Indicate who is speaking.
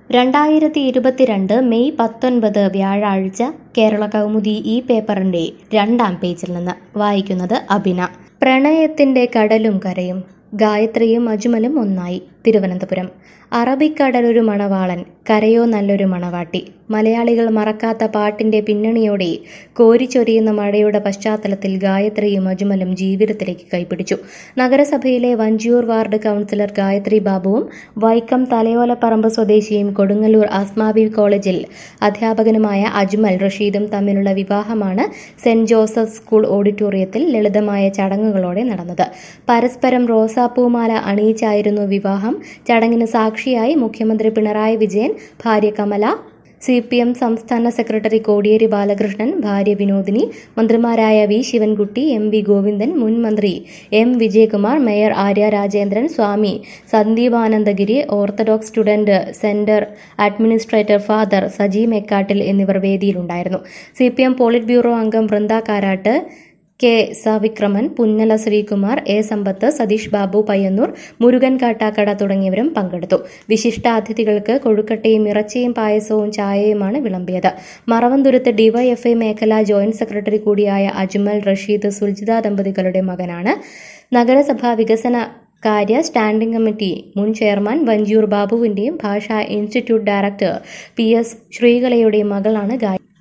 Speaker 1: രണ്ടായിരത്തി ഇരുപത്തിരണ്ട് മെയ് പത്തൊൻപത് വ്യാഴാഴ്ച കേരള കൗമുദി ഈ പേപ്പറിന്റെ രണ്ടാം പേജിൽ നിന്ന് വായിക്കുന്നത് അഭിന പ്രണയത്തിന്റെ കടലും കരയും ഗായത്രിയും അജ്മലും ഒന്നായി തിരുവനന്തപുരം അറബിക്കടലൊരു മണവാളൻ കരയോ നല്ലൊരു മണവാട്ടി മലയാളികൾ മറക്കാത്ത പാട്ടിന്റെ പിന്നണിയോടെ കോരിച്ചൊരിയുന്ന മഴയുടെ പശ്ചാത്തലത്തിൽ ഗായത്രിയും അജ്മലും ജീവിതത്തിലേക്ക് കൈപിടിച്ചു നഗരസഭയിലെ വഞ്ചിയൂർ വാർഡ് കൗൺസിലർ ഗായത്രി ബാബുവും വൈക്കം തലയോലപ്പറമ്പ് സ്വദേശിയും കൊടുങ്ങല്ലൂർ അസ്മാബി കോളേജിൽ അധ്യാപകനുമായ അജ്മൽ റഷീദും തമ്മിലുള്ള വിവാഹമാണ് സെന്റ് ജോസഫ് സ്കൂൾ ഓഡിറ്റോറിയത്തിൽ ലളിതമായ ചടങ്ങുകളോടെ നടന്നത് പരസ്പരം റോസാപ്പൂമാല അണിയിച്ചായിരുന്നു വിവാഹം ചടങ്ങിന് സാക്ഷിയായി മുഖ്യമന്ത്രി പിണറായി വിജയൻ ഭാര്യ കമല സി പി എം സംസ്ഥാന സെക്രട്ടറി കോടിയേരി ബാലകൃഷ്ണൻ ഭാര്യ വിനോദിനി മന്ത്രിമാരായ V Sivankutty M V Govindan മുൻ മന്ത്രി M Vijayakumar mayor Arya Rajendran Swami Sandeepanandagiri orthodox student centre administrator father Saji Mekkattil എന്നിവർ വേദിയിലുണ്ടായിരുന്നു C P M politburo അംഗം വൃന്ദ കാരാട്ട് കെ സവിക്രമൻ പുന്നല ശ്രീകുമാർ എ സമ്പത്ത് സതീഷ് ബാബു പയ്യന്നൂർ മുരുകൻ കാട്ടാക്കട തുടങ്ങിയവരും പങ്കെടുത്തു വിശിഷ്ട അതിഥികൾക്ക് കൊഴുക്കട്ടയും ഇറച്ചിയും പായസവും ചായയുമാണ് വിളമ്പിയത് മറവന്തുരുത്ത് ഡിവൈഎഫ്ഐ മേഖലാ ജോയിന്റ് സെക്രട്ടറി കൂടിയായ അജ്മൽ റഷീദ് സുൽജിത ദമ്പതികളുടെ മകനാണ് നഗരസഭാ വികസന കാര്യ സ്റ്റാൻഡിംഗ് കമ്മിറ്റി മുൻ ചെയർമാൻ വഞ്ചിയൂർ ബാബുവിന്റെയും ഭാഷാ ഇൻസ്റ്റിറ്റ്യൂട്ട് ഡയറക്ടർ പി എസ് ശ്രീകലയുടെയും മകളാണ് ഗായ